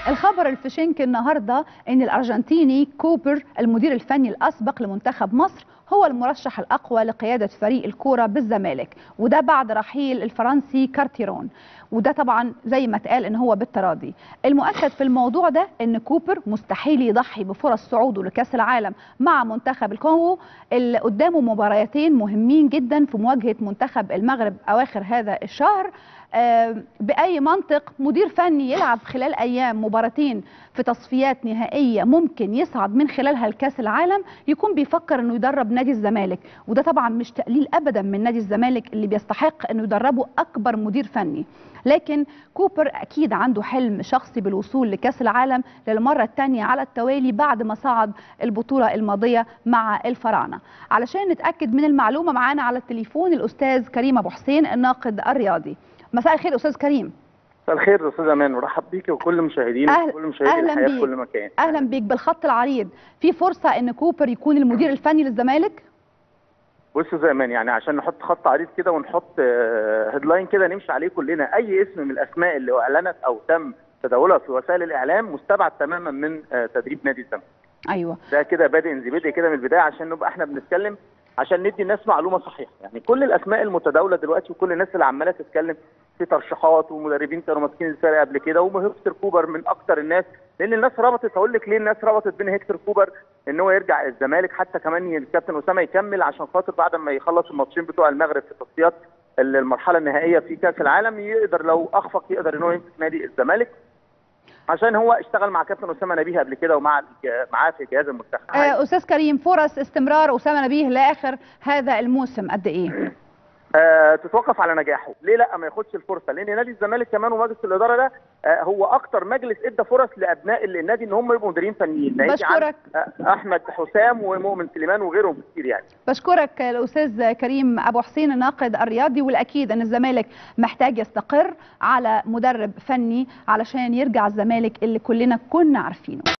الخبر الفشنك النهارده ان الارجنتيني كوبر المدير الفني الاسبق لمنتخب مصر هو المرشح الاقوى لقياده فريق الكوره بالزمالك وده بعد رحيل الفرنسي كارتيرون وده طبعا زي ما اتقال ان هو بالتراضي المؤكد في الموضوع ده ان كوبر مستحيل يضحي بفرص صعوده لكاس العالم مع منتخب الكونغو اللي قدامه مباريتين مهمين جدا في مواجهه منتخب المغرب اواخر هذا الشهر آه، باي منطق مدير فني يلعب خلال ايام مباراتين في تصفيات نهائيه ممكن يصعد من خلالها لكاس العالم يكون بيفكر انه يدرب نادي الزمالك وده طبعا مش تقليل ابدا من نادي الزمالك اللي بيستحق انه يدربه اكبر مدير فني لكن كوبر اكيد عنده حلم شخصي بالوصول لكاس العالم للمره الثانيه على التوالي بعد ما صعد البطوله الماضيه مع الفراعنه علشان نتاكد من المعلومه معانا على التليفون الاستاذ كريم ابو حسين الناقد الرياضي مساء الخير استاذ كريم مساء الخير استاذ امان ورحب بيك وكل مشاهدينا أهل- وكل مشاهدي أهلاً الحياه بيك. في كل مكان اهلا بيك بالخط العريض في فرصه ان كوبر يكون المدير الفني للزمالك بص يا استاذ امان يعني عشان نحط خط عريض كده ونحط هيدلاين كده نمشي عليه كلنا اي اسم من الاسماء اللي اعلنت او تم تداولها في وسائل الاعلام مستبعد تماما من آه، تدريب نادي الزمالك ايوه ده كده بادئ ذي بدء كده من البدايه عشان نبقى احنا بنتكلم عشان ندي الناس معلومه صحيحه يعني كل الاسماء المتداوله دلوقتي وكل الناس اللي عماله تتكلم في ترشيحات ومدربين كانوا ماسكين الفرقه قبل كده وهيكتور كوبر من اكتر الناس لان الناس ربطت اقول لك ليه الناس ربطت بين هيكتور كوبر ان هو يرجع الزمالك حتى كمان الكابتن اسامه يكمل عشان خاطر بعد ما يخلص الماتشين بتوع المغرب في تصفيات المرحله النهائيه في كاس العالم يقدر لو اخفق يقدر ان هو يمسك نادي الزمالك عشان هو اشتغل مع كابتن اسامه نبيه قبل كده ومع الج- معاه في جهاز المنتخب آه، استاذ كريم فرص استمرار اسامه نبيه لاخر هذا الموسم قد ايه آه تتوقف على نجاحه ليه لا ما ياخدش الفرصه لان نادي الزمالك كمان ومجلس الاداره ده آه هو اكتر مجلس ادى فرص لابناء النادي ان هم يبقوا مديرين فنيين ناهيك عن، بشكرك. آه احمد حسام ومؤمن سليمان وغيرهم كتير يعني بشكرك الاستاذ كريم ابو حسين الناقد الرياضي والاكيد ان الزمالك محتاج يستقر على مدرب فني علشان يرجع الزمالك اللي كلنا كنا عارفينه